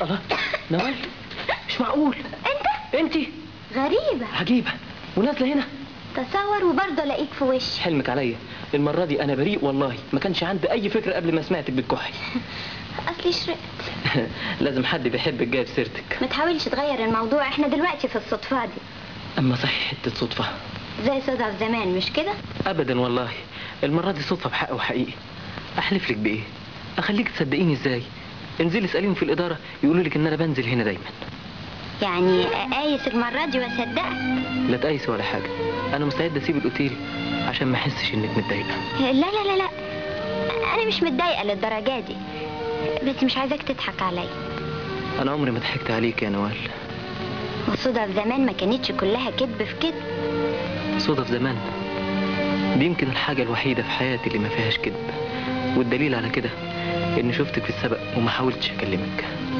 الله نوال مش معقول انت انت غريبة عجيبه ونازله هنا تصور وبرضه الاقيك في وشي حلمك عليا المره دي انا بريء والله ما كانش عندي اي فكره قبل ما سمعتك بتكحي اصلي شرقت لازم حد بيحبك جايب سيرتك ما تحاولش تغير الموضوع احنا دلوقتي في الصدفة دي اما صحيح حته صدفه زي صدف زمان مش كده ابدا والله المره دي صدفه بحق وحقيقي احلف لك بايه اخليك تصدقيني ازاي انزلي اساليهم في الاداره يقولوا لك ان انا بنزل هنا دايما يعني قايس المرة دي واصدقك لا تقيس ولا حاجه انا مستعد اسيب الاوتيل عشان ما احسش انك متضايقه لا لا لا لا انا مش متضايقة للدرجة دي بس مش عايزاك تضحك عليا انا عمري ما ضحكت عليك يا نوال والصدف زمان ما كانتش كلها كذب في كذب صدف زمان دي يمكن الحاجة الوحيدة في حياتي اللي ما فيهاش كذب والدليل على كده إني شفتك في السبق وما حاولتش أكلمك